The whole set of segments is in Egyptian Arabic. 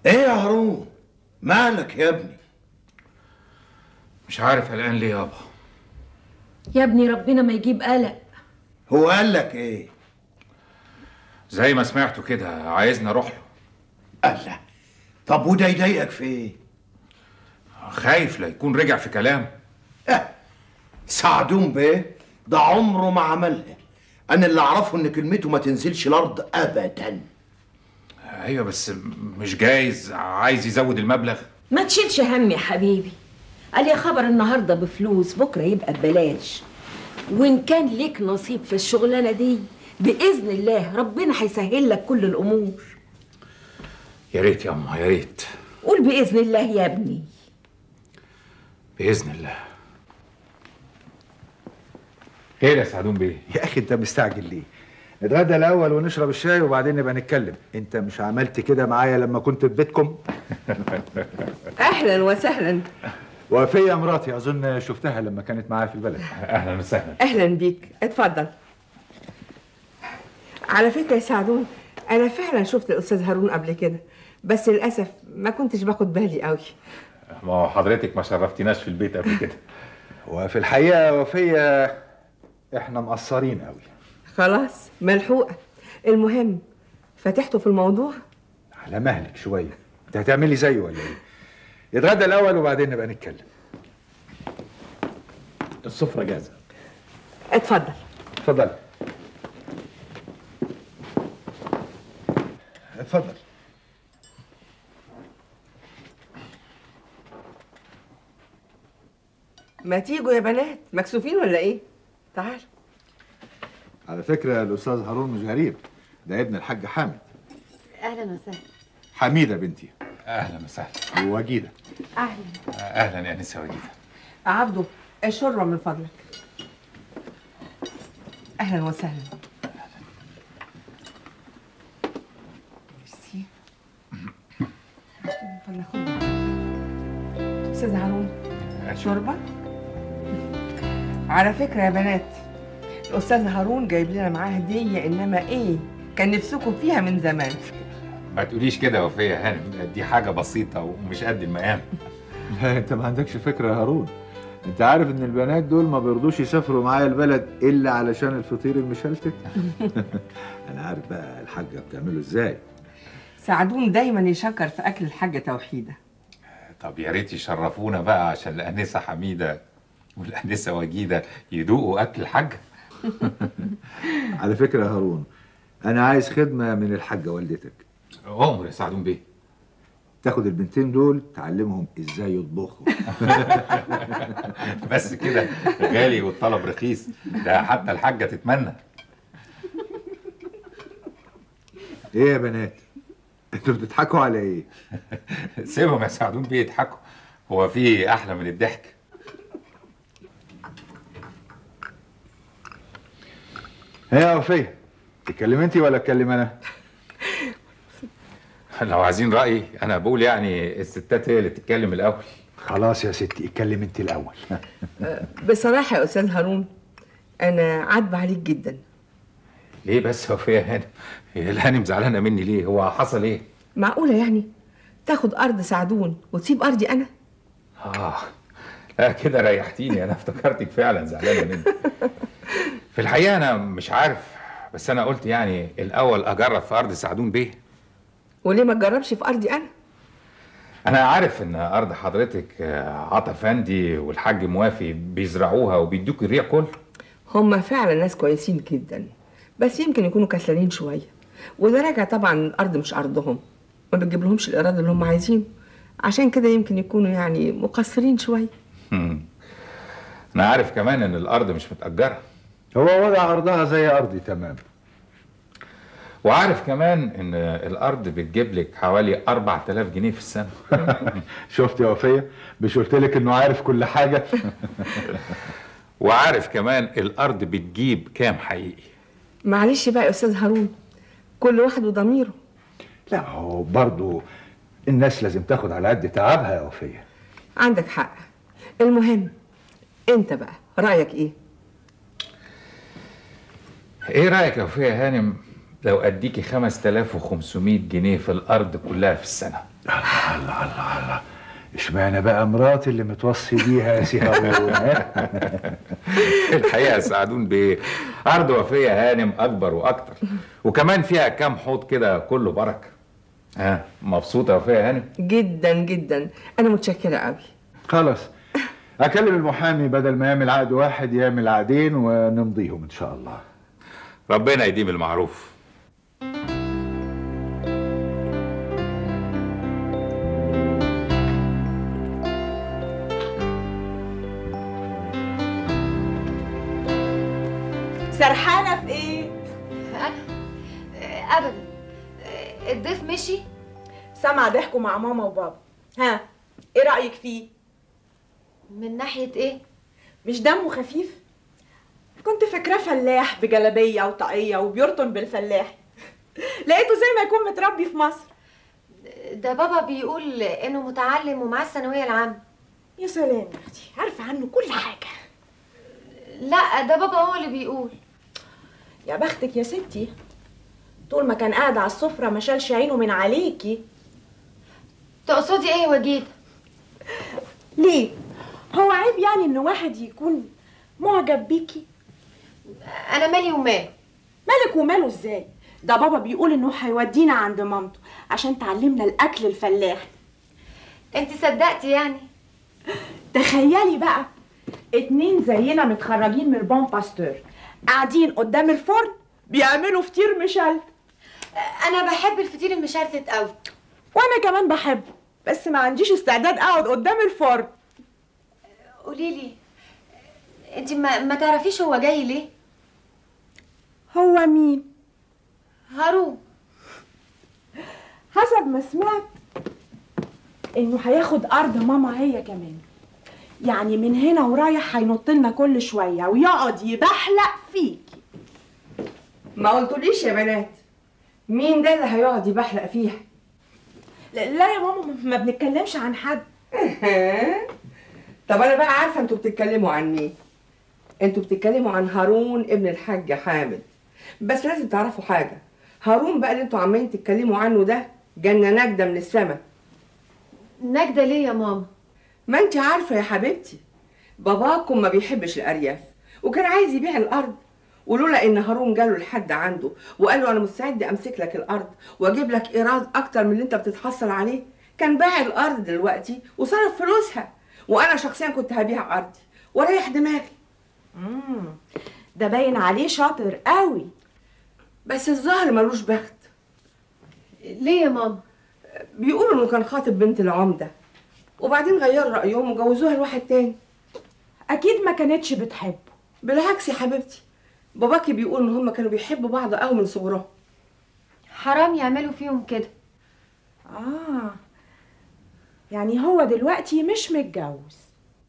ايه يا هارون مالك يا ابني مش عارف قلقان ليه يابا يا ابني ربنا ما يجيب قلق هو قال لك ايه زي ما سمعته كده عايزني اروح له الله طب وده يضايقك في ايه خايف لا يكون رجع في كلام اه سعدون بيه ده عمره ما عملها انا اللي اعرفه ان كلمته ما تنزلش الارض ابدا ايوه بس مش جايز عايز يزود المبلغ ما تشيلش هم يا حبيبي قال يا خبر النهارده بفلوس بكره يبقى ببلاش وان كان ليك نصيب في الشغلانه دي باذن الله ربنا هيسهل لك كل الامور يا ريت يا اما يا ريت قول باذن الله يا ابني باذن الله خير يا سعدون بيه يا اخي انت مستعجل ليه نتغدى الاول ونشرب الشاي وبعدين نبقى نتكلم انت مش عملت كده معايا لما كنت في بيتكم اهلا وسهلا وفية مراتي اظن شفتها لما كانت معايا في البلد اهلا وسهلا اهلا بيك اتفضل على فكره يا سعدون انا فعلا شفت الاستاذ هارون قبل كده بس للاسف ما كنتش باخد بالي قوي ما هو حضرتك ما شرفتناش في البيت قبل كده وفي الحقيقة وفية احنا مقصرين قوي خلاص ملحوقه المهم فتحته في الموضوع على مهلك شوية انت هتعملي زيه ولا ايه يتغدى الاول وبعدين نبقى نتكلم السفرة جاهزة اتفضل اتفضل اتفضل ما تيجوا يا بنات مكسوفين ولا ايه تعال على فكرة الأستاذ هارون مش غريب ده ابن الحاج حامد اهلا وسهلا حميدة بنتي اهلا وسهلا ووجيدة اهلا اهلا يا انسه وجيده عبده الشوربه من فضلك اهلا وسهلا ميرسي. من فضلك خد بالك. استاذ هارون شوربه على فكره يا بنات الاستاذ هارون جايب لنا معاه هديه انما ايه كان نفسكم فيها من زمان ما تقوليش كده يا وفيه يا هانم دي حاجه بسيطه ومش قد المقام لا انت ما عندكش فكرة يا هارون انت عارف ان البنات دول ما بيرضوش يسافروا معايا البلد الا علشان الفطير المشلتت انا عارف بقى الحاجة بتعمله ازاي سعدون دايما يشكر في اكل الحاجه توحيده طب يا ريت يشرفونا بقى عشان الانسه حميده والانسه وجيده يدوقوا اكل الحاجه على فكرة يا هارون انا عايز خدمة من الحاجة والدتك عمر يا سعدون بيه تاخد البنتين دول تعلمهم ازاي يطبخوا بس كده غالي والطلب رخيص ده حتى الحاجه تتمنى ايه يا بنات انتوا بتضحكوا على ايه سيبهم يا سعدون بيه يضحكوا هو في احلى من الضحك هي يا وفية تتكلم انت ولا اتكلم انا لو عايزين رايي انا بقول يعني الستات هي اللي تتكلم الاول خلاص يا ستي اتكلم انت الاول بصراحه يا استاذ هارون انا عاتبه عليك جدا ليه بس يا وفيه يا هانم هي الهانم زعلانه مني ليه هو حصل ايه معقوله يعني تاخد ارض سعدون وتسيب ارضي انا اه لا كده ريحتيني انا افتكرتك فعلا زعلانه مني في الحقيقه انا مش عارف بس انا قلت يعني الاول اجرب في ارض سعدون بيه وليه ما تجربش في ارضي انا انا عارف ان ارض حضرتك آه، عطا فندي والحاج موافي بيزرعوها وبيدوك الريع كله هم فعلا ناس كويسين جدا بس يمكن يكونوا كسلانين شويه وده راجع طبعا الارض مش ارضهم ما بتجيب لهمش الايراد اللي هم عايزينه عشان كده يمكن يكونوا يعني مقصرين شويه هم. انا عارف كمان ان الارض مش متاجره هو وضع ارضها زي ارضي تمام وعارف كمان ان الارض بتجيب لك حوالي 4000 جنيه في السنه شفت يا وفية مش قلت لك انه عارف كل حاجة وعارف كمان الارض بتجيب كام حقيقي معلش بقى يا استاذ هارون كل واحد وضميره لا هو برضو الناس لازم تاخد على قد تعبها يا وفية عندك حق المهم انت بقى رايك ايه ايه رايك يا وفيه يا هانم لو اديكي 5500 جنيه في الارض كلها في السنه الله الله الله الله اشمعنى بقى مراتي اللي متوصي بيها يا سي هارون ها؟ الحقيقه يا سعدون بيه ارض وفيه هانم اكبر واكتر وكمان فيها كام حوض كده كله بركه ها مبسوطه يا وفيه هانم جدا جدا انا متشكره قوي خلاص اكلم المحامي بدل ما يعمل عقد واحد يعمل عقدين ونمضيهم ان شاء الله ربنا يديم المعروف سرحانه في ايه انا آه، ابدا آه، الضيف مشي سامعه ضحكوا مع ماما وبابا ها ايه رايك فيه من ناحيه ايه مش دمه خفيف كنت فاكراه فلاح بجلابيه وطاقيه وبيرطن بالفلاح لقيته زي ما يكون متربي في مصر ده بابا بيقول انه متعلم ومعاه الثانويه العامه يا سلام يا اختي عارفه عنه كل حاجه لا ده بابا هو اللي بيقول يا بختك يا ستي طول ما كان قاعد على السفره ما شالش عينه من عليكي تقصدي ايه يا وجيده ليه هو عيب يعني ان واحد يكون معجب بيكي انا مالي ومال مالك وماله ازاي ده بابا بيقول انه هيودينا عند مامته عشان تعلمنا الاكل الفلاحي انت صدقتي يعني تخيلي بقى اتنين زينا متخرجين من البون باستور قاعدين قدام الفرن بيعملوا فطير مشلت انا بحب الفطير المشلتت قوي وانا كمان بحبه بس ما عنديش استعداد اقعد قدام الفرن قولي لي انت ما, ما تعرفيش هو جاي ليه هو مين هارون حسب ما سمعت انه هياخد ارض ماما هي كمان يعني من هنا ورايح هينط لنا كل شويه ويقعد يبحلق فيكي ما قلتوليش يا بنات مين ده اللي هيقعد يبحلق فيها لا لا يا ماما ما بنتكلمش عن حد طب انا بقى عارفه انتوا بتتكلموا عن مين انتوا بتتكلموا عن هارون ابن الحاج حامد بس لازم تعرفوا حاجه هارون بقى اللي انتوا عمالين تتكلموا عنه ده جنه نجده من السماء نجده ليه يا ماما ما انت عارفه يا حبيبتي باباكم ما بيحبش الارياف وكان عايز يبيع الارض ولولا ان هارون جاله لحد عنده وقال له انا مستعد امسك لك الارض واجيب لك ايراد اكتر من اللي انت بتتحصل عليه كان باع الارض دلوقتي وصرف فلوسها وانا شخصيا كنت هبيع ارضي واريح دماغي ده باين عليه شاطر قوي بس الظاهر ملوش بخت ليه يا ماما بيقولوا انه كان خاطب بنت العمده وبعدين غيروا رايهم وجوزوها لواحد تاني اكيد ما كانتش بتحبه بالعكس يا حبيبتي باباكي بيقول ان هما كانوا بيحبوا بعض قوي من صغرهم حرام يعملوا فيهم كده اه يعني هو دلوقتي مش متجوز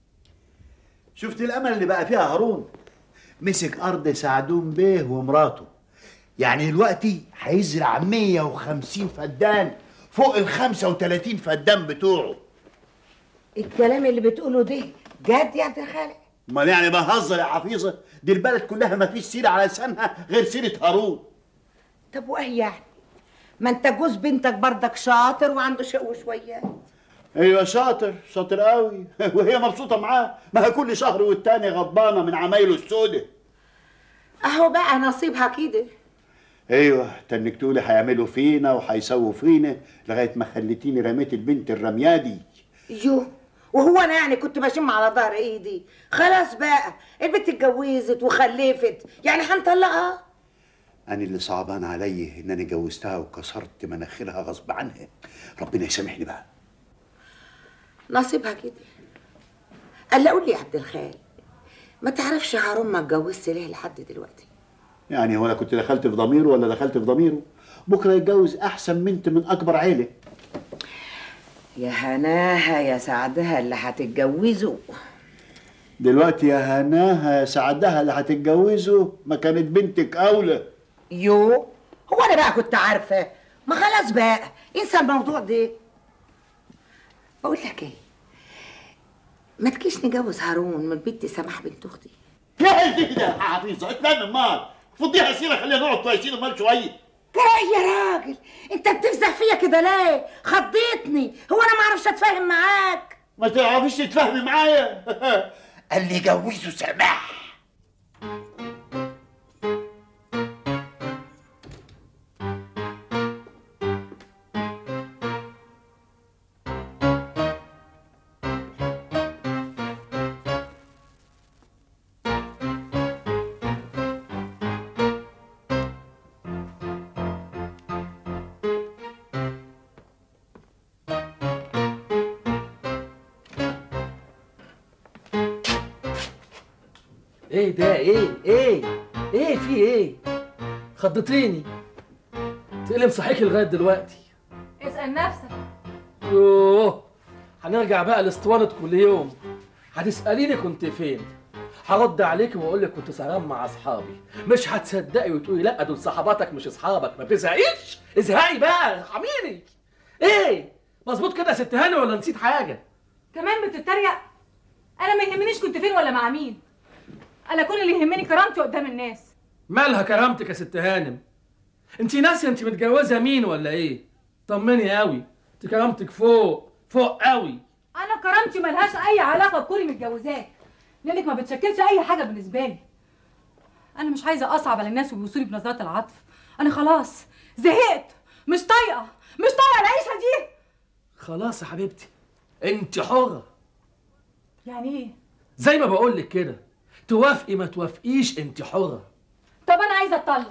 شفت الامل اللي بقى فيها هارون مسك ارض سعدون بيه ومراته يعني دلوقتي هيزرع 150 فدان فوق ال 35 فدان بتوعه الكلام اللي بتقوله ده جد يا عبد الخالق امال يعني بهزر يا حفيظه دي البلد كلها ما فيش سيره على لسانها غير سيره هارون طب وايه يعني ما انت جوز بنتك بردك شاطر وعنده شق وشويات ايوه شاطر شاطر قوي وهي مبسوطه معاه ما هي كل شهر والتاني غضبانه من عمايله السودة اهو بقى نصيبها كده ايوه تنك تقولي هيعملوا فينا وهيسووا فينا لغايه ما خليتيني رميت البنت الرميادي يو وهو انا يعني كنت بشم على ظهر ايدي خلاص بقى البنت اتجوزت وخلفت يعني هنطلقها انا اللي صعبان علي ان انا جوزتها وكسرت مناخيرها غصب عنها ربنا يسامحني بقى نصيبها كده قال قول لي يا عبد الخالق ما تعرفش هارون ما اتجوزش ليه لحد دلوقتي يعني هو انا كنت دخلت في ضميره ولا دخلت في ضميره بكره يتجوز احسن بنت من اكبر عيله يا هناها يا سعدها اللي هتتجوزوا دلوقتي يا هناها يا سعدها اللي هتتجوزه ما كانت بنتك اولى يو هو انا بقى كنت عارفه ما خلاص بقى انسى الموضوع ده بقول لك ايه ما تجيش نجوز هارون من بنت سماح بنت اختي لا كده يا حفيظه اتلم مال فضيها سيره خلينا نقعد كويسين امال شويه جاي يا راجل انت بتفزع فيا كده ليه خضيتني هو انا ما اعرفش اتفاهم معاك ما تعرفيش تتفاهمي معايا قال لي جوزه سماح ايه ده ايه ايه ايه في ايه خضتيني تقلي مصحيكي لغايه دلوقتي اسأل نفسك يوه هنرجع بقى لاسطوانة كل يوم هتسأليني كنت فين هرد عليك واقول لك كنت سهران مع اصحابي مش هتصدقي وتقولي لا دول صحباتك مش اصحابك ما بتزهقيش ازهقي بقى ارحميني ايه مظبوط كده يا ست هاني ولا نسيت حاجه كمان بتتريق انا ما يهمنيش كنت فين ولا مع مين انا كل اللي يهمني كرامتي قدام الناس مالها كرامتك يا ست هانم انت ناسيه انت متجوزه مين ولا ايه طمني قوي انت كرامتك فوق فوق قوي انا كرامتي ملهاش اي علاقه بكوني متجوزاك لانك ما بتشكلش اي حاجه بالنسبه لي انا مش عايزه اصعب على الناس ويبصوا لي بنظرات العطف انا خلاص زهقت مش طايقه مش طايقه العيشه دي خلاص يا حبيبتي انت حره يعني ايه زي ما بقول لك كده توافقي ما توافقيش انت حره طب انا عايزه اتطلق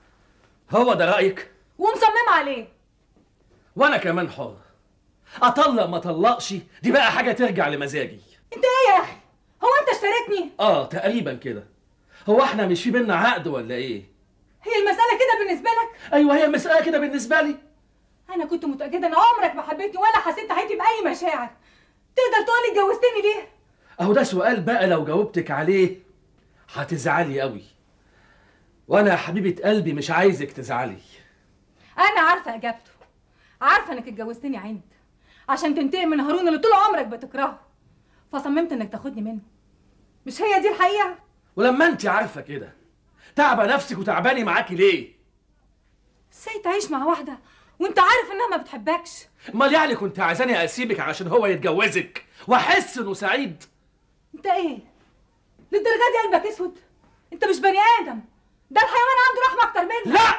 هو ده رايك ومصممه عليه وانا كمان حر اطلق ما اطلقش دي بقى حاجه ترجع لمزاجي انت ايه يا اخي هو انت اشتريتني اه تقريبا كده هو احنا مش في بينا عقد ولا ايه هي المساله كده بالنسبه لك ايوه هي المساله كده بالنسبه لي انا كنت متاكده ان عمرك ما حبيتني ولا حسيت ناحيتي باي مشاعر تقدر تقولي اتجوزتني ليه اهو ده سؤال بقى لو جاوبتك عليه هتزعلي قوي وانا يا حبيبه قلبي مش عايزك تزعلي انا عارفه اجابته عارفه انك اتجوزتني عند عشان تنتقم من هارون اللي طول عمرك بتكرهه فصممت انك تاخدني منه مش هي دي الحقيقه ولما انت عارفه كده تعبه نفسك وتعباني معاكي ليه ازاي تعيش مع واحده وانت عارف انها ما بتحبكش امال يعني كنت عايزاني اسيبك عشان هو يتجوزك واحس انه سعيد انت ايه للدرجه دي قلبك اسود انت مش بني ادم ده الحيوان عنده رحمه اكتر منك لا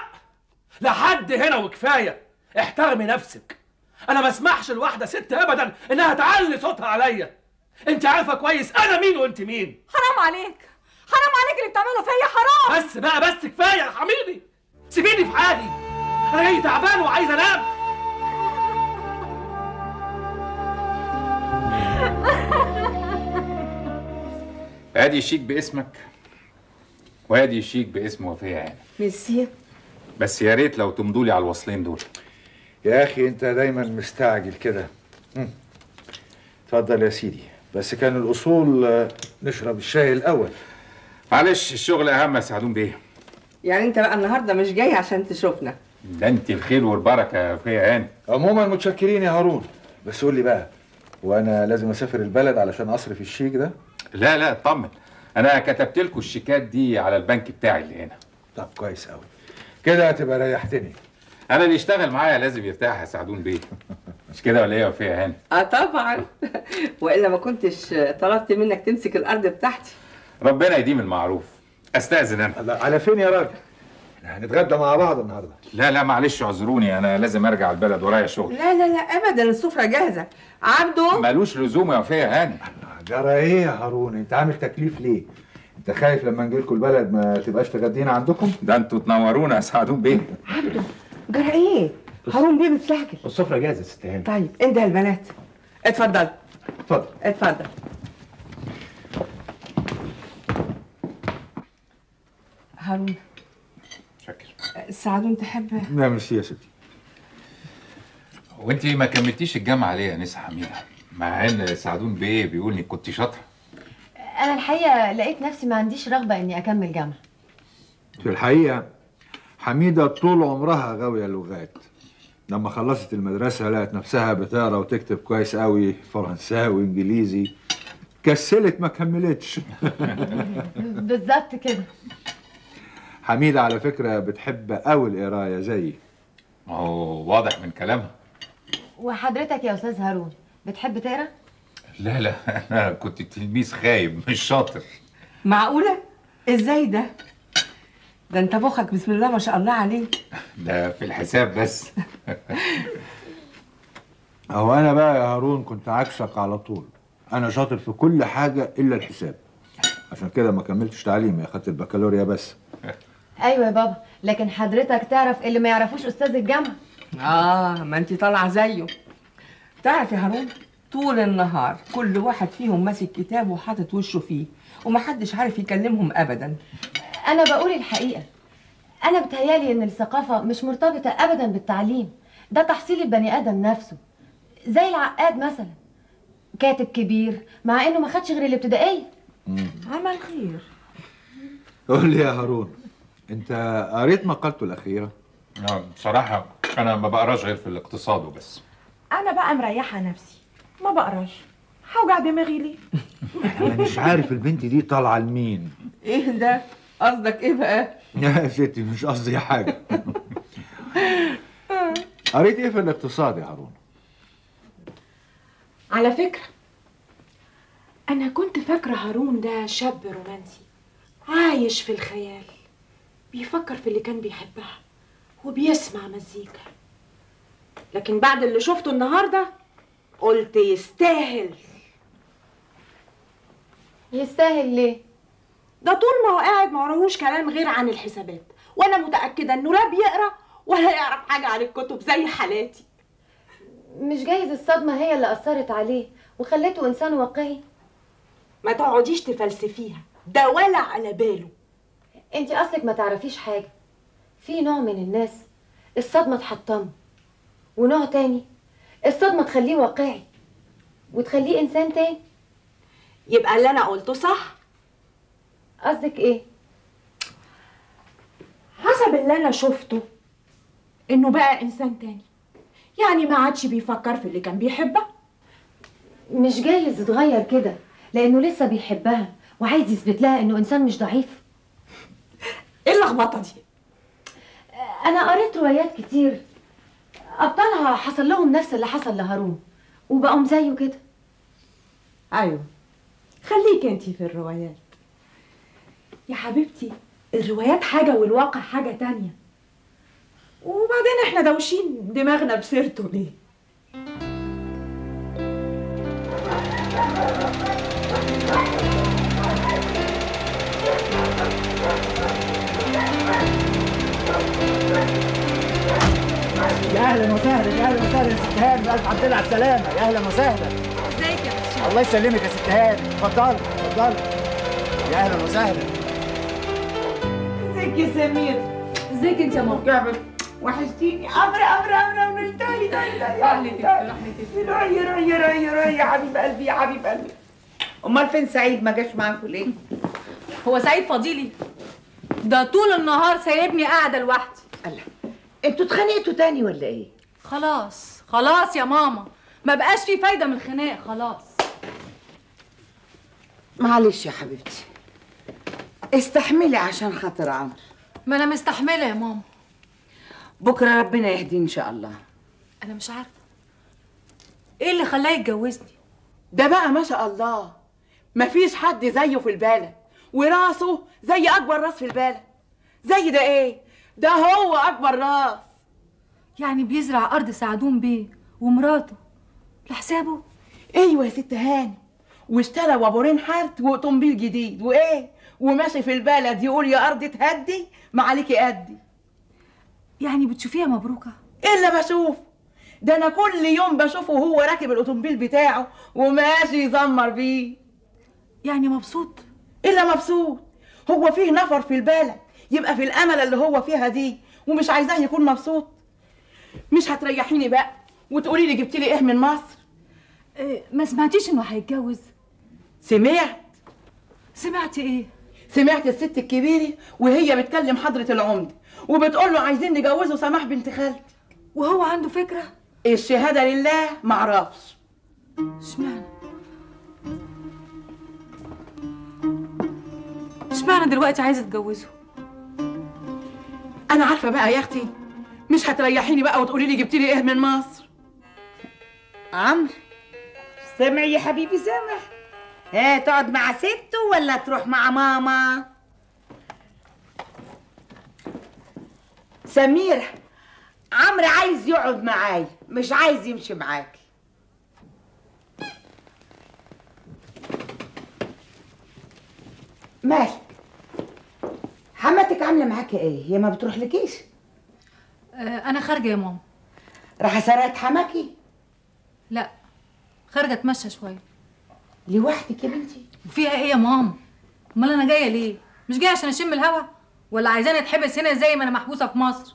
لحد هنا وكفايه احترمي نفسك انا ما اسمحش لواحده ست ابدا انها تعلي صوتها عليا انت عارفه كويس انا مين وانت مين حرام عليك حرام عليك اللي بتعمله فيا حرام بس بقى بس كفايه يا حميدي سيبيني في حالي انا جاي تعبان وعايز انام ادي شيك باسمك وادي شيك باسم وفيه عين ميرسي بس يا ريت لو تمضوا لي على الوصلين دول يا اخي انت دايما مستعجل كده مم. اتفضل يا سيدي بس كان الاصول آه، نشرب الشاي الاول معلش الشغل اهم يا سعدون بيه يعني انت بقى النهارده مش جاي عشان تشوفنا ده انت الخير والبركه يا وفيه عين عموما متشكرين يا هارون بس قول لي بقى وانا لازم اسافر البلد علشان اصرف الشيك ده لا لا اطمن انا كتبت لكم الشيكات دي على البنك بتاعي اللي هنا طب كويس قوي كده هتبقى ريحتني انا اللي يشتغل معايا لازم يرتاح يا سعدون بيه مش كده ولا ايه يا وفيه عين اه طبعا والا ما كنتش طلبت منك تمسك الارض بتاعتي ربنا يديم المعروف استاذن انا لا، على فين يا راجل احنا هنتغدى مع بعض النهارده لا لا معلش اعذروني انا لازم ارجع البلد ورايا شغل لا لا لا ابدا السفره جاهزه عبده ملوش لزوم يا وفيه هاني جرى ايه يا هارون انت عامل تكليف ليه انت خايف لما نجي لكم البلد ما تبقاش تغدينا عندكم ده انتوا تنورونا يا سعدون بيه عبده جرى ايه هارون بيه مستعجل السفره جاهزه يا ست هاني طيب انده البنات اتفضل اتفضل اتفضل هارون شكر سعدون تحب لا ميرسي يا ستي وانت ما كملتيش الجامعه ليه يا نسا حميده مع ان سعدون بيه بيقول انك كنت شاطره انا الحقيقه لقيت نفسي ما عنديش رغبه اني اكمل جامعه في الحقيقه حميده طول عمرها غاويه لغات لما خلصت المدرسه لقت نفسها بتقرا وتكتب كويس قوي فرنساوي انجليزي كسلت ما كملتش بالظبط كده حميدة على فكرة بتحب قوي القراية زيي ما هو واضح من كلامها وحضرتك يا استاذ هارون بتحب تقرا لا لا انا كنت تلميذ خايب مش شاطر معقولة؟ ازاي ده؟ ده انت مخك بسم الله ما شاء الله عليك ده في الحساب بس هو أنا بقى يا هارون كنت عكسك على طول أنا شاطر في كل حاجة إلا الحساب عشان كده ما كملتش تعليمي أخدت البكالوريا بس ايوه يا بابا لكن حضرتك تعرف اللي ما يعرفوش استاذ الجامعه اه ما انت طالعة زيه تعرف يا هارون طول النهار كل واحد فيهم ماسك كتاب وحاطط وشه فيه ومحدش عارف يكلمهم ابدا انا بقول الحقيقه انا بتهيالي ان الثقافه مش مرتبطه ابدا بالتعليم ده تحصيل البني ادم نفسه زي العقاد مثلا كاتب كبير مع انه ما خدش غير الابتدائيه عمل خير قول لي يا هارون أنت قريت مقالته الأخيرة؟ آه، بصراحة أنا ما بقراش غير في الاقتصاد وبس انا بقى مريحه نفسي ما بقراش هوجع دماغي ليه أنا مش عارف البنت دي طالعة لمين ايه ده؟ قصدك ايه بقى؟ يا ستي مش قصدي حاجة قريت إيه في الاقتصاد يا هارون؟ على فكره انا كنت فاكره هارون ده شاب رومانسي عايش في الخيال بيفكر في اللي كان بيحبها وبيسمع مزيكا لكن بعد اللي شفته النهارده قلت يستاهل يستاهل ليه ده طول ما هو قاعد ما وراهوش كلام غير عن الحسابات وانا متاكده انه لا بيقرا ولا يعرف حاجه عن الكتب زي حالاتي مش جايز الصدمه هي اللي اثرت عليه وخلته انسان واقعي ما تقعديش تفلسفيها ده ولا على باله انت اصلك ما تعرفيش حاجه في نوع من الناس الصدمه تحطمه ونوع تاني الصدمه تخليه واقعي وتخليه انسان تاني يبقى اللي انا قلته صح قصدك ايه حسب اللي انا شفته انه بقى انسان تاني يعني ما عادش بيفكر في اللي كان بيحبها مش جايز يتغير كده لانه لسه بيحبها وعايز يثبت لها انه انسان مش ضعيف ايه اللخبطه دي انا قريت روايات كتير ابطالها حصل لهم نفس اللي حصل لهارون وبقوا زيه كده ايوه خليك انتي في الروايات يا حبيبتي الروايات حاجه والواقع حاجه تانية وبعدين احنا دوشين دماغنا بسيرته ليه يا اهلا وسهلا يا اهلا وسهلا يا ست هانم الف حمد لله على السلامه يا اهلا وسهلا ازيك يا باشا الله يسلمك يا ست هانم اتفضلي اتفضلي يا اهلا وسهلا ازيك يا سمير ازيك انت يا ماما جابر وحشتيني امر امر امر امر تعالي تعالي تعالي رحلتك تعالي. رحلتك روحي روحي روحي روحي يا حبيب قلبي يا حبيب قلبي امال فين سعيد ما جاش معاكم ليه هو سعيد فضيلي ده طول النهار سايبني قاعده لوحدي الله انتوا اتخانقتوا تاني ولا ايه؟ خلاص خلاص يا ماما ما بقاش في فايده من الخناق خلاص معلش يا حبيبتي استحملي عشان خاطر عمرو ما انا مستحمله يا ماما بكره ربنا يهديه ان شاء الله انا مش عارفه ايه اللي خلاه يتجوزني ده بقى ما شاء الله مفيش حد زيه في البلد وراسه زي اكبر راس في البلد زي ده ايه ده هو اكبر راس يعني بيزرع ارض سعدون بيه ومراته لحسابه ايوه يا ست هاني واشترى وابورين حارت واوتومبيل جديد وايه وماشي في البلد يقول يا ارض تهدي ما عليكي قدي يعني بتشوفيها مبروكه الا بشوف ده انا كل يوم بشوفه وهو راكب الاوتومبيل بتاعه وماشي يزمر بيه يعني مبسوط الا مبسوط هو فيه نفر في البلد يبقى في الامل اللي هو فيها دي ومش عايزاه يكون مبسوط مش هتريحيني بقى وتقولي لي جبت لي ايه من مصر إيه ما سمعتيش انه هيتجوز سمعت سمعتي ايه سمعت الست الكبيره وهي بتكلم حضره العمده وبتقول له عايزين نجوزه سماح بنت خالتي وهو عنده فكره الشهاده لله معرفش اشمعنى اشمعنى دلوقتي عايزه اتجوزه انا عارفه بقى يا اختي مش هتريحيني بقى وتقولي لي جبتي لي ايه من مصر عمرو سامع يا حبيبي سامع ايه تقعد مع سته ولا تروح مع ماما سمير عمرو عايز يقعد معايا مش عايز يمشي معاكي مالك حماتك عامله معاكي ايه هي ما بتروح لكيش انا خارجه يا ماما راح سرقت حماكي لا خارجه اتمشى شويه لوحدك يا بنتي وفيها ايه يا ماما امال انا جايه ليه مش جايه عشان اشم الهوا ولا عايزاني اتحبس هنا زي ما انا محبوسه في مصر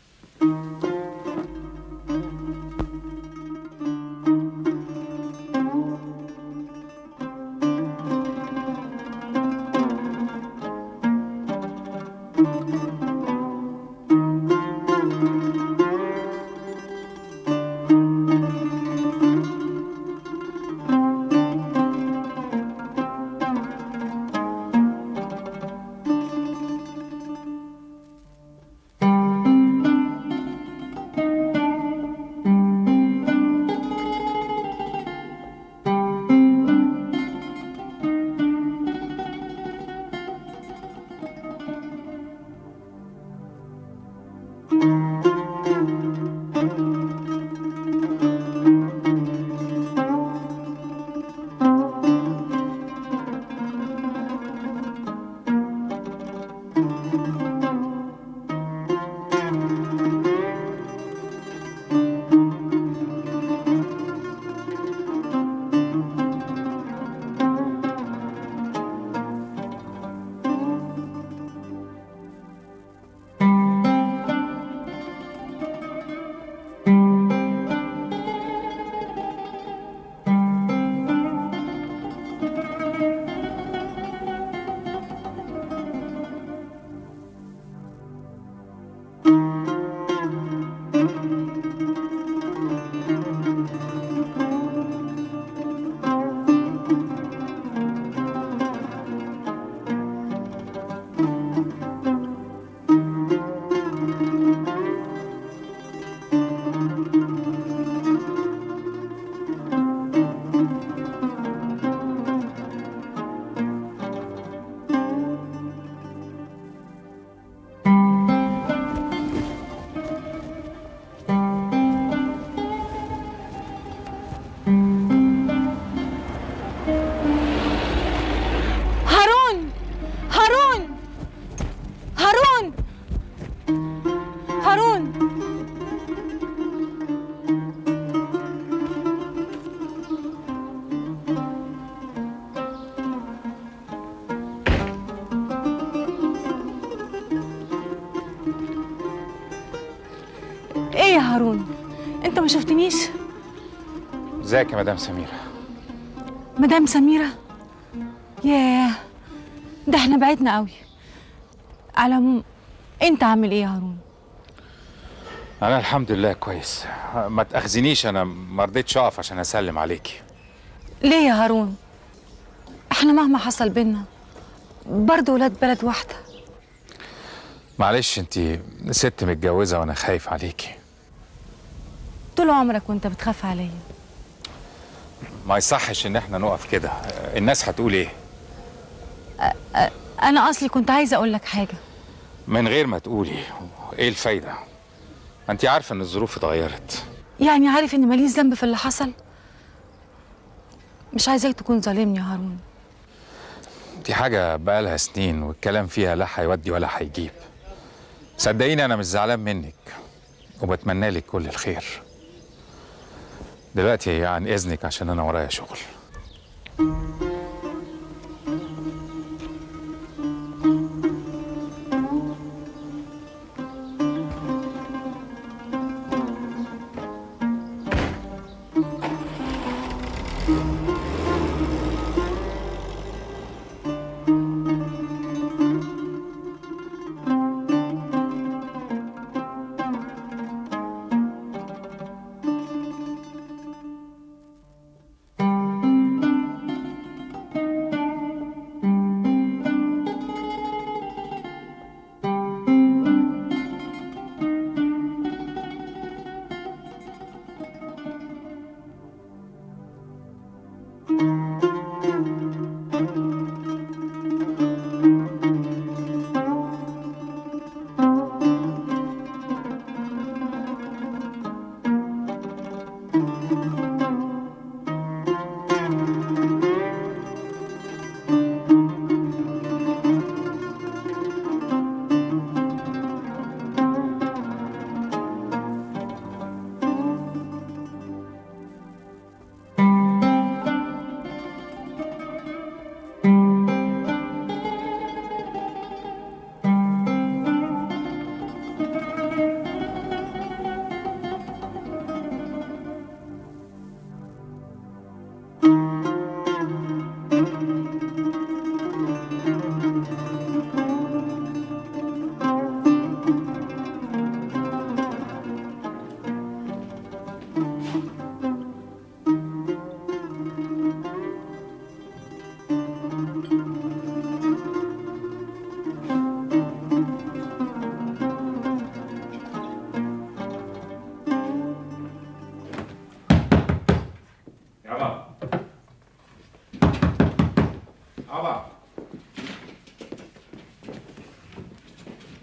هارون هارون هارون هارون ايه يا هارون انت ما شفتنيش ازيك يا مدام سميرة مدام سميرة ياه ده احنا بعدنا قوي على العموم انت عامل ايه يا هارون انا الحمد لله كويس ما تاخذنيش انا ما رضيتش اقف عشان اسلم عليكي ليه يا هارون احنا مهما حصل بينا برضه ولاد بلد واحدة معلش انت ست متجوزه وانا خايف عليكي طول عمرك وانت بتخاف عليا ما يصحش ان احنا نقف كده الناس هتقول ايه أ- انا اصلي كنت عايزة اقول لك حاجة من غير ما تقولي ايه الفايده ما انت عارفه ان الظروف اتغيرت يعني عارف ان ماليش ذنب في اللي حصل مش عايزاك تكون ظالمني يا هارون دي حاجه بقالها سنين والكلام فيها لا هيودي ولا هيجيب صدقيني انا مش زعلان منك وبتمنى لك كل الخير دلوقتي عن اذنك عشان انا ورايا شغل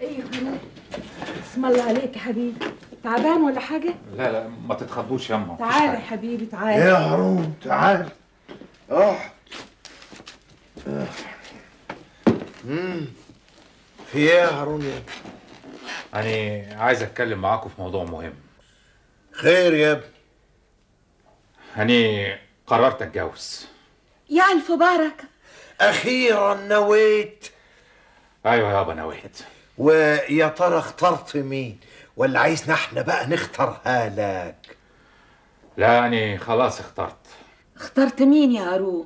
ايوه كمان اسم الله عليك يا حبيبي تعبان ولا حاجه لا لا ما تتخضوش ياما مفيش تعالى حاجة. يا حبيبي تعالى يا هارون تعال اقعد آه. مم. في ايه يا هارون يا أنا عايز أتكلم معاكم في موضوع مهم خير يا ابني أنا قررت أتجوز يا الف بركه اخيرا نويت أيوة يابا نويت ويا ترى اخترت مين ولا عايزنا احنا بقى نختارها لك لا أنا خلاص اخترت اخترت مين يا هارون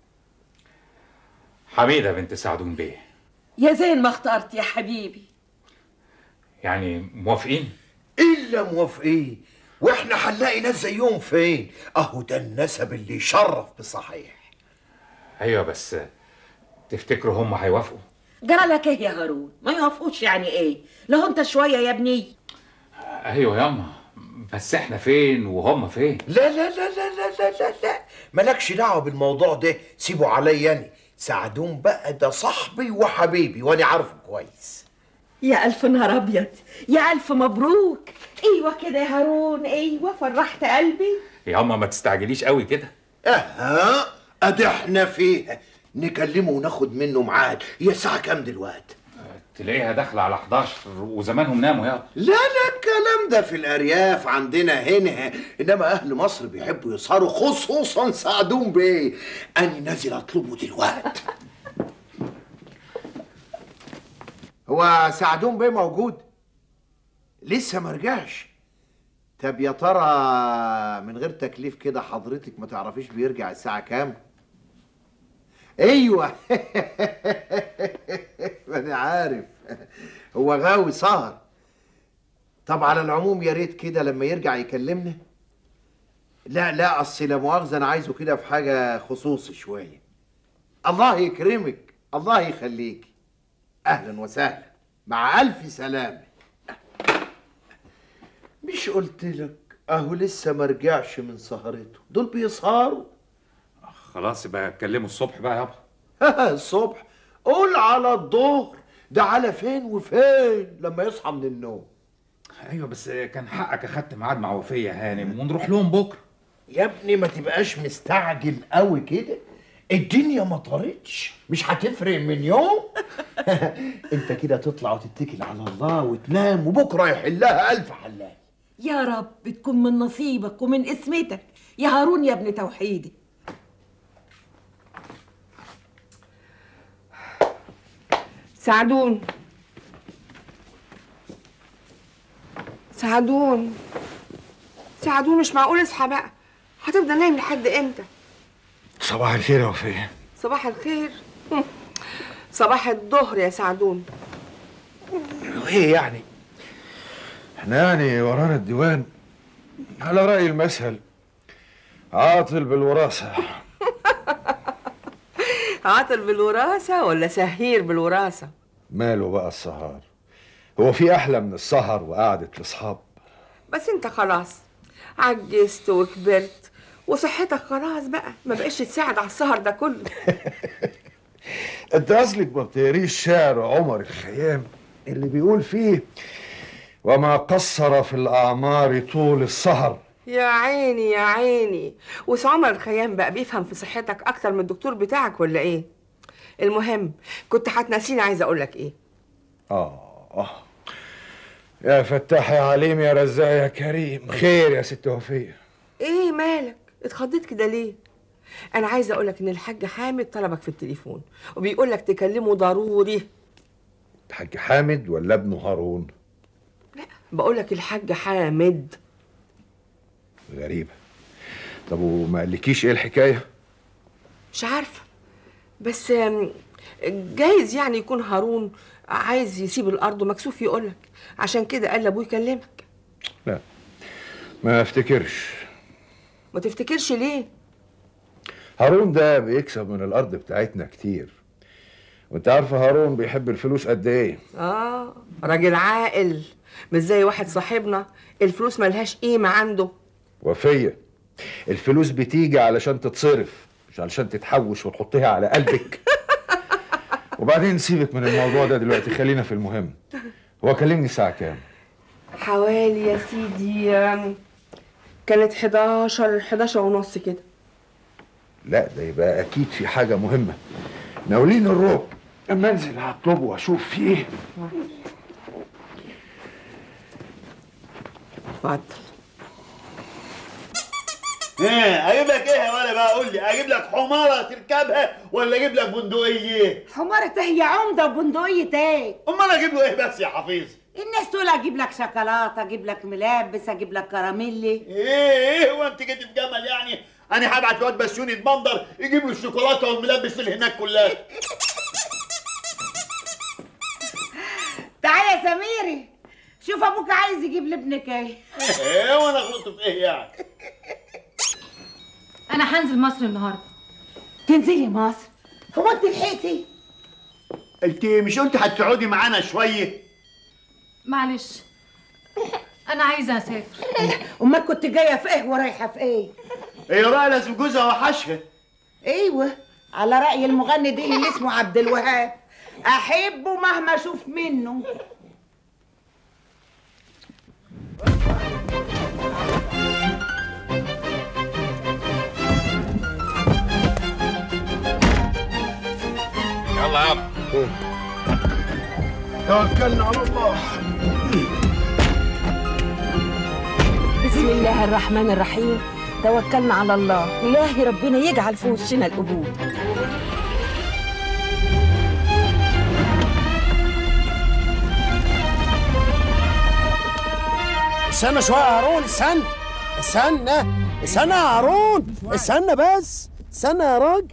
حميدة بنت سعدون بيه يا زين ما اخترت يا حبيبي يعني موافقين؟ الا موافقين واحنا هنلاقي ناس زيهم فين اهو ده النسب اللي يشرف بصحيح أيوة بس تفتكروا هم هيوافقوا؟ جرى لك ايه يا هارون ما يوافقوش يعني ايه لو انت شويه يا ابني أيوة ياما بس إحنا فين وهم فين؟ لا لا لا لا لا لا لا لا مالكش دعوه بالموضوع ده سيبه عليا انا سعدون بقى ده صاحبي وحبيبي وانا عارفه كويس يا الف نهار ابيض يا الف مبروك ايوه كده يا هارون ايوه فرحت قلبي ياما ما تستعجليش قوي كده اها ادي احنا فيها نكلمه وناخد منه ميعاد هي الساعه كام دلوقتي تلاقيها داخلة على 11 وزمانهم ناموا يابا لا لا الكلام ده في الارياف عندنا هنا انما اهل مصر بيحبوا يسهروا خصوصا سعدون بيه انا نازل اطلبه دلوقتي هو سعدون بيه موجود لسه ما رجعش طب يا ترى من غير تكليف كده حضرتك ما تعرفيش بيرجع الساعه كام ايوه ما انا عارف هو غاوي سهر طب على العموم يا ريت كده لما يرجع يكلمنا لا لا اصل لا مؤاخذه انا عايزه كده في حاجه خصوصي شويه الله يكرمك الله يخليك اهلا وسهلا مع الف سلامه مش قلت لك اهو لسه ما رجعش من سهرته دول بيسهروا خلاص يبقى اتكلموا الصبح بقى يابا الصبح قول على الظهر ده على فين وفين لما يصحى من النوم ايوه بس كان حقك اخدت ميعاد مع وفيه هانم ونروح لهم بكره يا ابني ما تبقاش مستعجل قوي كده الدنيا ما طارتش مش هتفرق من يوم انت كده تطلع وتتكل على الله وتنام وبكره يحلها الف حلال يا رب تكون من نصيبك ومن اسمتك يا هارون يا ابن توحيدي سعدون سعدون سعدون مش معقول اصحى بقى هتفضل نايم لحد امتى صباح الخير يا وفيه صباح الخير هم. صباح الظهر يا سعدون ايه يعني احنا يعني ورانا الديوان على رأي المثل عاطل بالوراثة عاطل بالوراثة ولا سهير بالوراثة ماله بقى السهر هو في أحلى من السهر وقعدة الأصحاب بس انت خلاص عجزت وكبرت وصحتك خلاص بقى ما بقاش تساعد على السهر ده كله انت اصلك ما بتقريش شعر عمر الخيام اللي بيقول فيه وما قصر في الأعمار طول السهر يا عيني يا عيني وسعمر الخيام بقى بيفهم في صحتك اكتر من الدكتور بتاعك ولا ايه المهم كنت هتنسيني عايزه اقول لك ايه آه آه يا فتاح يا عليم يا رزاق يا كريم خير يا ست وفية ايه مالك اتخضيت كده ليه انا عايزه اقول لك ان الحاج حامد طلبك في التليفون وبيقول لك تكلمه ضروري الحاج حامد ولا ابنه هارون بقول لك الحاج حامد غريبة طب وما قالكيش ايه الحكاية مش عارفه بس آم، جايز يعني يكون هارون عايز يسيب الارض ومكسوف يقولك عشان كده قال لابوه يكلمك لا ما افتكرش ما تفتكرش ليه هارون ده بيكسب من الارض بتاعتنا كتير وانت عارفه هارون بيحب الفلوس قد ايه اه راجل عاقل مش زي واحد صاحبنا الفلوس ملهاش قيمه عنده وفيه الفلوس بتيجي علشان تتصرف مش علشان تتحوش وتحطيها على قلبك وبعدين سيبك من الموضوع ده دلوقتي خلينا في المهم هو كلمني الساعة كام؟ حوالي يا سيدي آم، كانت 11 11 ونص كده لا ده يبقى أكيد في حاجة مهمة ناولين الروب أما أنزل هطلبه وأشوف فيه إيه اتفضل ايه اجيب لك ايه يا ولا بقى قول لي اجيب لك حماره تركبها ولا اجيب لك بندقيه حمارة هي عمدة وبندقية ايه امال اجيب له ايه بس يا حفيظ الناس تقول اجيب لك شوكولاته اجيب لك ملبس اجيب لك كراميلي ايه ايه هو انت جيت في جمل يعني انا هبعت الواد بسيوني يتبندر يجيب له الشوكولاته والملبس اللي هناك كلها تعالى يا سميري شوف ابوك عايز يجيب لابنك ايه ايه وانا غلطت في ايه يعني انا هنزل مصر النهارده تنزلي مصر هو انت لحقتي انت مش قلت هتقعدي معانا شويه معلش انا عايزه اسافر امال كنت جايه في ايه ورايحه في ايه ايه بقى لازم جوزها وحشها ايوه على راي المغني ده اللي اسمه عبد الوهاب احبه مهما اشوف منه يلا يلا توكلنا على الله بسم الله الرحمن الرحيم توكلنا على الله إلهي ربنا يجعل في وشنا القبول استنى شوية يا هارون استنى استنى استنى يا هارون استنى بس استنى يا راجل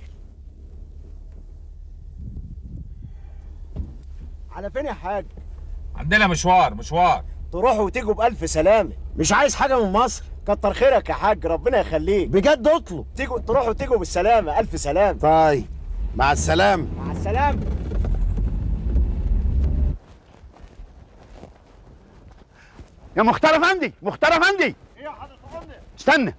على فين يا حاج؟ عندنا مشوار مشوار تروحوا وتيجوا بألف سلامة مش عايز حاجة من مصر كتر خيرك يا حاج ربنا يخليك بجد اطلب تيجوا تروحوا وتيجوا بالسلامة ألف سلامة طيب مع السلامة مع السلامة يا مختار افندي مختار افندي استنى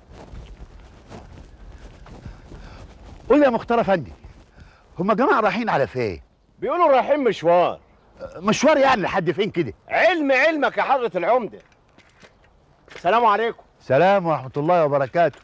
قول لي يا مختار افندي هما جماعه رايحين على فين بيقولوا رايحين مشوار مشوار يعني لحد فين كده علم علمك يا حضرة العمدة السلام عليكم سلام ورحمه الله وبركاته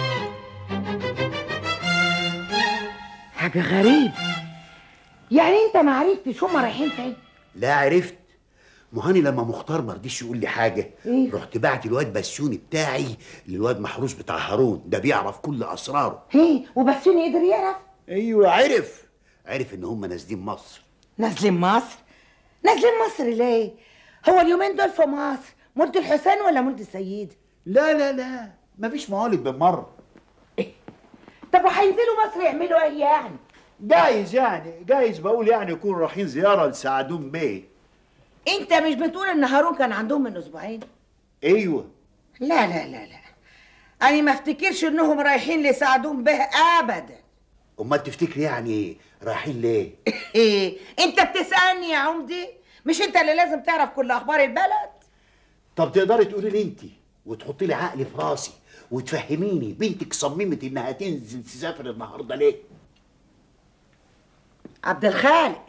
حاجه غريب يعني انت ما عرفتش هما رايحين فين لا عرفت مهاني لما مختار ما رضيش يقول لي حاجه إيه؟ رحت بعت الواد بسيوني بتاعي للواد محروس بتاع هارون ده بيعرف كل اسراره هي وبسيوني قدر يعرف ايوه عرف عرف ان هم نازلين مصر نازلين مصر نازلين مصر ليه هو اليومين دول في مصر مولد الحسين ولا مولد السيد لا لا لا مفيش موالد بالمره طب وهينزلوا مصر يعملوا ايه يعني جايز يعني جايز بقول يعني يكونوا رايحين زياره لسعدون بيه انت مش بتقول ان هارون كان عندهم من اسبوعين ايوه لا لا لا لا انا ما افتكرش انهم رايحين لسعدون به ابدا امال تفتكري يعني رايحين ليه ايه انت بتسالني يا عمدي مش انت اللي لازم تعرف كل اخبار البلد طب تقدري تقولي لي انت وتحطي لي عقلي في راسي وتفهميني بنتك صممت انها تنزل تسافر النهارده ليه عبد الخالق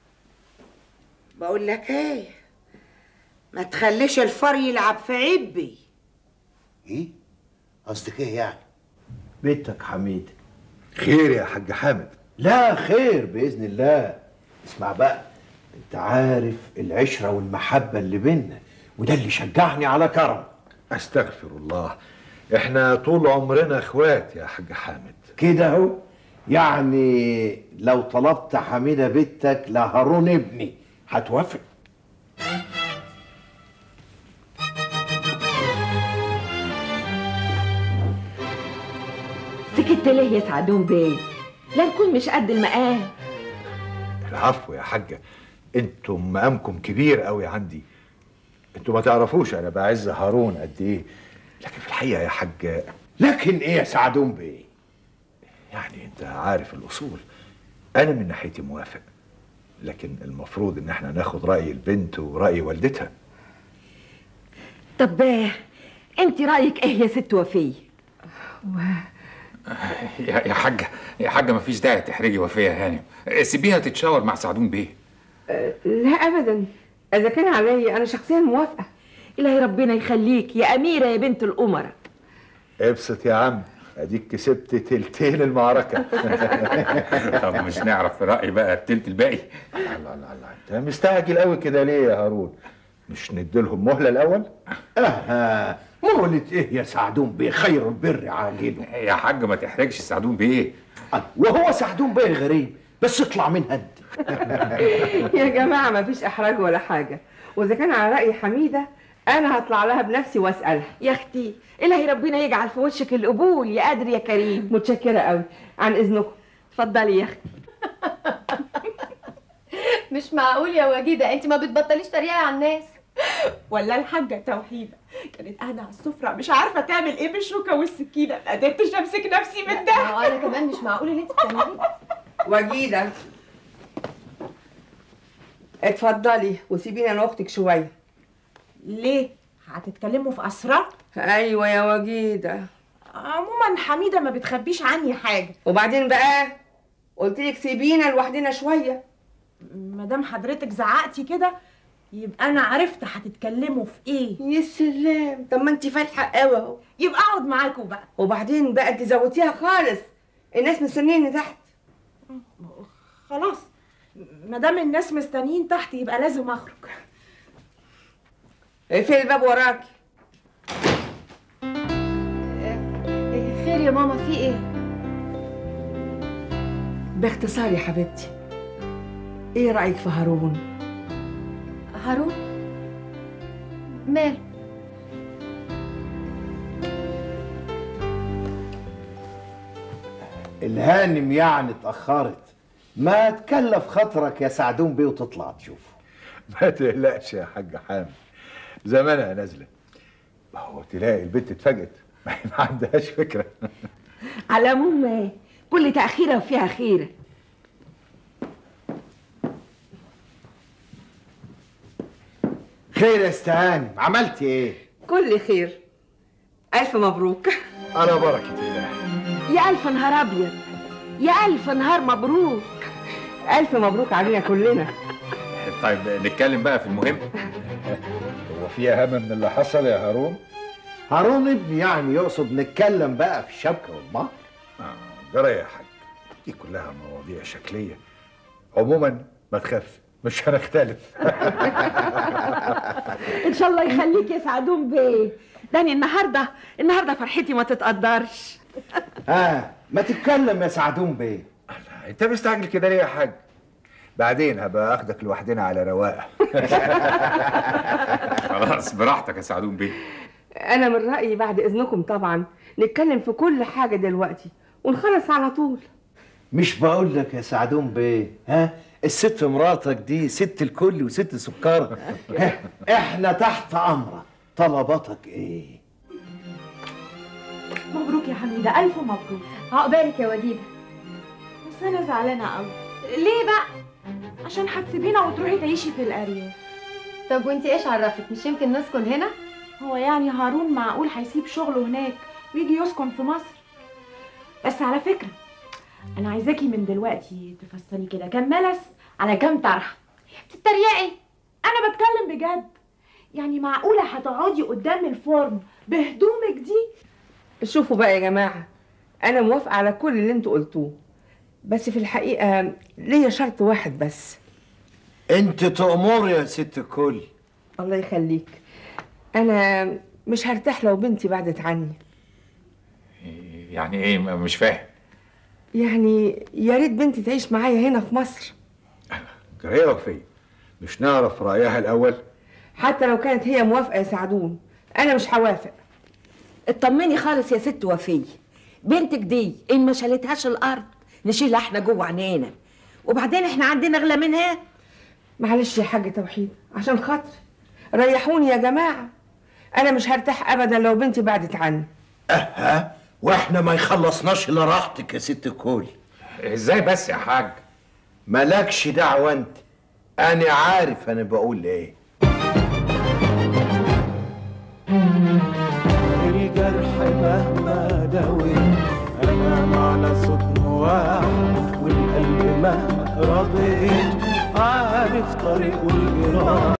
بقول لك ايه ما تخليش الفار يلعب في عبي ايه قصدك ايه يعني بيتك حميد خير يا حاج حامد لا خير بإذن الله اسمع بقى انت عارف العشرة والمحبة اللي بينا وده اللي شجعني على كرم استغفر الله احنا طول عمرنا اخوات يا حاج حامد كده اهو يعني لو طلبت حميدة بنتك لهارون ابني هتوافق سكت ليه يا سعدون بيه لا نكون مش قد المقام العفو يا حاجة انتم مقامكم كبير قوي عندي انتم ما تعرفوش انا بعز هارون قد ايه لكن في الحقيقة يا حاج لكن ايه يا سعدون بيه يعني انت عارف الاصول انا من ناحيتي موافق لكن المفروض ان احنا ناخد رأي البنت ورأي والدتها طب آه، انت رايك ايه يا ست وفيه يا يا حاجه يا حاجه مفيش داعي تحرجي وفيه يا هانم سيبيها تتشاور مع سعدون بيه لا ابدا اذا كان عليا انا شخصيا موافقه الهي ربنا يخليك يا اميره يا بنت الامراء ابسط يا عم اديك كسبت تلتين المعركه طب مش نعرف في رأي بقى التلت الباقي الله الله الله انت مستعجل قوي كده ليه يا هارون مش نديلهم مهله الاول اها مهلة ايه يا سعدون بيه خير البر عاجله يا حاج ما تحرجش سعدون بيه وهو سعدون بيه غريب بس اطلع من هد يا جماعه ما فيش احراج ولا حاجه واذا كان على راي حميده انا هطلع لها بنفسي واسالها يا اختي الهي ربنا يجعل في وشك القبول يا قادر يا كريم متشكره قوي عن اذنكم اتفضلي يا اختي مش معقول يا وجيده انت ما بتبطليش تريقه على الناس ولا الحاجه توحيده كانت قاعده على السفره مش عارفه تعمل ايه بالشوكه والسكينه ما قدرتش امسك نفسي من ده انا كمان مش معقول اللي انت بتعمليه وجيده اتفضلي وسيبيني انا واختك شويه ليه هتتكلموا في اسرار ايوه يا وجيده عموما حميده ما بتخبيش عني حاجه وبعدين بقى قلت لك سيبينا لوحدنا شويه ما دام حضرتك زعقتي كده يبقى انا عرفت هتتكلموا في ايه يا سلام طب ما انت فالحه قوي اهو يبقى اقعد معاكم بقى وبعدين بقى انت زودتيها خالص الناس مستنيني تحت خلاص ما دام الناس مستنيين تحت يبقى لازم اخرج اقفلي الباب وراكي خير يا ماما في ايه باختصار يا حبيبتي ايه رايك في هارون هارون مال الهانم يعني اتأخرت ما تكلف خاطرك يا سعدون بيه وتطلع تشوفه ما تقلقش يا حاج حامد زمانها نازله ما هو تلاقي البنت اتفاجئت ما هي ما عندهاش فكره على العموم آه، كل تأخيرة وفيها خيرة خير يا استهانم عملتي ايه كل خير الف مبروك على بركة الله يا ألف نهار أبيض يا ألف نهار مبروك الف مبروك علينا كلنا طيب نتكلم بقى في المهم هو في اهم من اللي حصل يا هارون هارون ابني يعني يقصد نتكلم بقى في الشبكة والمهر آه، جرى يا حاج دي كلها مواضيع شكليه عموما ما تخافش مش هنختلف إن شاء الله يخليك يا سعدون بيه داني النهاردة النهاردة فرحتي ما تتقدرش ها ما تتكلم يا سعدون بيه انت مستعجل كده ليه يا حاج بعدين هبقى اخدك لوحدنا على رواقه خلاص براحتك يا سعدون بيه انا من رايي بعد اذنكم طبعا نتكلم في كل حاجه دلوقتي ونخلص على طول مش بقول لك يا سعدون بيه ها الست مراتك دي ست الكل وست سكر ها احنا تحت امرك طلباتك ايه مبروك يا حميده الف مبروك عقبالك يا وجيده بس انا زعلانه قوي ليه بقى عشان هتسيبينا وتروحي تعيشي في الارياف طب وانتي ايش عرفك مش يمكن نسكن هنا هو يعني هارون معقول هيسيب شغله هناك ويجي يسكن في مصر بس على فكره انا عايزاكي من دلوقتي تفصلي كده كام ملس على كام طرحه بتتريقي انا بتكلم بجد يعني معقوله هتقعدي قدام الفرن بهدومك دي شوفوا بقى يا جماعه انا موافقه على كل اللي انتوا قلتوه بس في الحقيقه ليا شرط واحد بس انت تأمر يا ست الكل الله يخليك انا مش هرتاح لو بنتي بعدت عني يعني ايه م- مش فاهم يعني يا ريت بنتي تعيش معايا هنا في مصر جرى وفيه مش نعرف رايها الاول حتى لو كانت هي موافقه يا سعدون انا مش هوافق اطمني خالص يا ست وفية بنتك دي إن ما شالتهاش الأرض نشيلها احنا جوه عينينا وبعدين احنا عندنا أغلى منها معلش يا حاج توحيد عشان خاطري ريحوني يا جماعه انا مش هرتاح ابدا لو بنتي بعدت عني ها واحنا ما يخلصناش الا راحتك يا ست الكل ازاي بس يا حاج مالكش دعوه انت انا عارف انا بقول ايه الجرح مهما داوي انا على صوت واحد والقلب مهما رضيت عارف طريقه الجراح